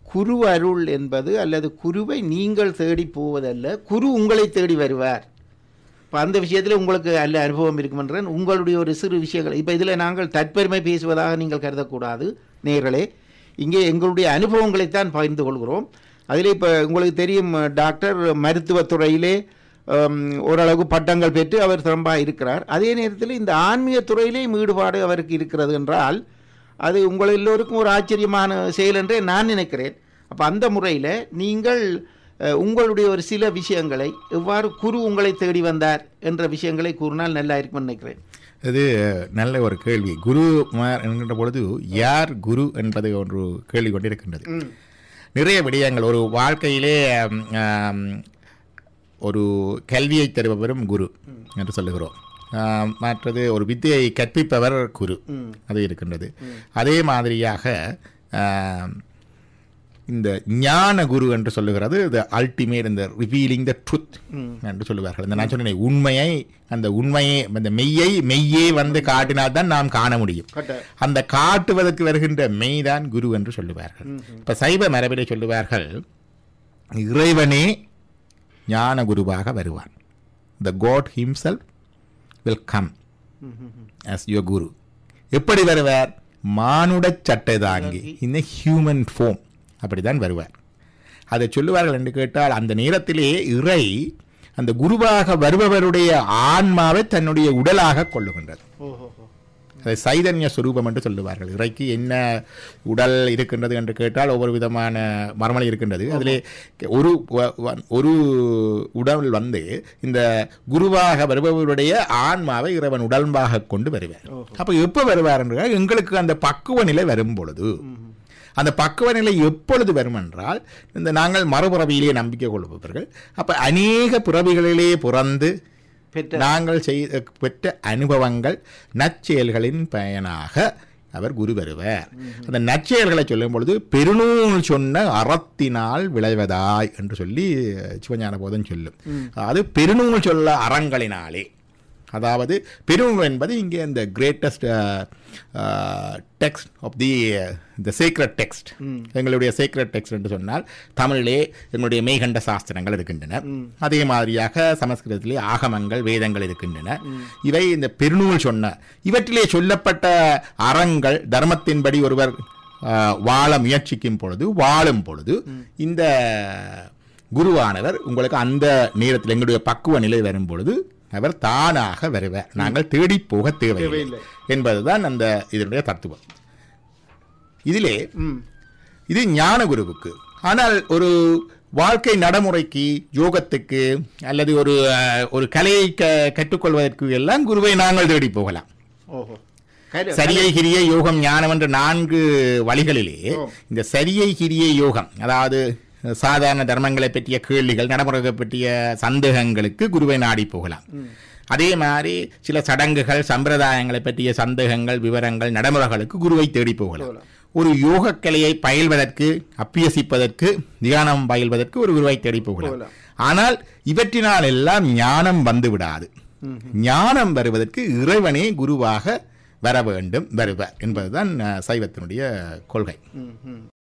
குரு அருள் என்பது அல்லது குருவை நீங்கள் தேடி போவதல்ல குரு உங்களை தேடி வருவார் இப்போ அந்த விஷயத்தில் உங்களுக்கு அல்ல அனுபவம் இருக்குமென்றேன் உங்களுடைய ஒரு சிறு விஷயங்கள் இப்போ இதில் நாங்கள் தற்பெருமை பேசுவதாக நீங்கள் கருதக்கூடாது நேர்களே இங்கே எங்களுடைய அனுபவங்களைத்தான் பகிர்ந்து கொள்கிறோம் அதில் இப்போ உங்களுக்கு தெரியும் டாக்டர் மருத்துவத்துறையிலே ஹம், ஓரளவு பட்டங்கள் பெற்று அவர் சிறப்பாக இருக்கிறார் அதே நேரத்தில் இந்த ஆன்மீக துறையிலேயும் ஈடுபாடு அவருக்கு இருக்கிறது என்றால் அது உங்கள் எல்லோருக்கும் ஒரு ஆச்சரியமான செயல் என்றே நான் நினைக்கிறேன் அப்போ அந்த முறையில் நீங்கள் அஹ், உங்களுடைய ஒரு சில விஷயங்களை எவ்வாறு குரு உங்களை தேடி வந்தார் என்ற விஷயங்களை கூறினால் நல்லா இருக்கும்னு நினைக்கிறேன் இது நல்ல ஒரு கேள்வி குரு மார் என்கின்ற பொழுது யார் குரு என்பது ஒன்று கேள்வி கொண்டிருக்கின்றது நிறைய விடயங்கள் ஒரு வாழ்க்கையிலே ம், ஆம், ஒரு கல்வியை தருபவரும் குரு என்று சொல்லுகிறோம் ஆம், மற்றது ஒரு வித்தையை கற்பிப்பவர் குரு அது இருக்கின்றது அதே மாதிரியாக ஆம், இந்த ஞான குரு என்று சொல்லுகிறது த அல்டிமேட் இந்த ரிவீலிங் த ட்ருத் என்று சொல்லுவார்கள் இந்த நான் சொன்னேன் உண்மையை அந்த உண்மையை அந்த மெய்யை மெய்யே வந்து காட்டினால்தான் நாம் காண முடியும் அந்த காட்டுவதற்கு வருகின்ற மெய்தான் குரு என்று சொல்லுவார்கள் இப்ப சைவ மரபிலே சொல்லுவார்கள் இறைவனே ஞான குருவாக வருவான் the god himself will come as your குரு எப்படி வருவார் மானுட சட்டை தாங்கி இந்த ஹியூமன் ஃபோம் அப்படிதான் வருவார் அதை சொல்லுவார்கள் என்று கேட்டால் அந்த நேரத்திலே இறை அந்த குருவாக வருபவருடைய ஆன்மாவை தன்னுடைய உடலாக கொள்ளுகின்றது அதை சைதன்ய சுரூபம் என்று சொல்லுவார்கள் இறைக்கு என்ன உடல் இருக்கின்றது என்று கேட்டால் ஒவ்வொரு விதமான மரமலை இருக்கின்றது அதிலே ஒரு வ- வ- ஒரு உடல் வந்து இந்த குருவாக வருபவருடைய ஆன்மாவை இறைவன் உடம்பாக கொண்டு வருவார் அப்போ எப்போ வருவார் என்றால் எங்களுக்கு அந்த பக்குவ நிலை வரும் பொழுது அந்த பக்குவ நிலை எப்பொழுது வரும் என்றால் இந்த நாங்கள் மறுபிறவியிலே நம்பிக்கை கொள்பவர்கள் அப்போ அநேக பிறவிகளிலே பிறந்து பெற்ற நாங்கள் செய்த பெற்ற அனுபவங்கள் நற்செயல்களின் பயனாக அவர் குரு வருவார் அந்த நற்செயல்களை சொல்லும் பொழுது பெருநூல் சொன்ன அறத்தினால் விளைவதாய் என்று சொல்லி சிவஞான போதம் சொல்லும் அது பெருநூல் சொல்ல அறங்களினாலே அதாவது பெருநூல் என்பது இங்கே இந்த greatest text of the the secret text எங்களுடைய சீக்ரெட் டெக்ஸ்ட் என்று சொன்னால் தமிழிலே எங்களுடைய மெய்கண்ட சாஸ்திரங்கள் இருக்கின்றன அதே மாதிரியாக சமஸ்கிருதத்திலே ஆகமங்கள் வேதங்கள் இருக்கின்றன இவை இந்த பெருநூல் சொன்ன இவற்றிலே சொல்லப்பட்ட அறங்கள் தர்மத்தின்படி ஒருவர் ஆஹ், வாழ முயற்சிக்கும் பொழுது வாழும் பொழுது இந்த குருவானவர் உங்களுக்கு அந்த நேரத்தில் எங்களுடைய பக்குவ நிலை வரும் பொழுது அவர் தானாக வருவார் நாங்கள் தேடி போக தேவையில்லை என்பதுதான் அந்த இதனுடைய தத்துவம் இதிலே இது ஞான குருவுக்கு ஆனால் ஒரு வாழ்க்கை நடைமுறைக்கு யோகத்துக்கு அல்லது ஒரு அஹ், ஒரு கலையை க கற்றுக்கொள்வதற்கு எல்லாம் குருவை நாங்கள் தேடி போகலாம் ஓஹோ கரு- சரியை கிரியை யோகம் ஞானம் என்ற நான்கு வழிகளிலே இந்த சரியை கிரியை யோகம் அதாவது சாதாரண தர்மங்களை பற்றிய கேள்விகள் நடைமுறைகளை பற்றிய சந்தேகங்களுக்கு குருவை நாடி போகலாம் அதே மாதிரி சில சடங்குகள் சம்பிரதாயங்களை பற்றிய சந்தேகங்கள் விவரங்கள் நடைமுறைகளுக்கு குருவை தேடி போகலாம் ஒரு யோகக்கலையை பயில்வதற்கு அப்பியசிப்பதற்கு தியானம் பயில்வதற்கு ஒரு குருவை தேடி போகலாம் ஆனால் இவற்றினால் எல்லாம் ஞானம் வந்து விடாது ஞானம் வருவதற்கு இறைவனே குருவாக வர வேண்டும் வருவார் என்பதுதான் அஹ், சைவத்தினுடைய கொள்கை ம், ம்.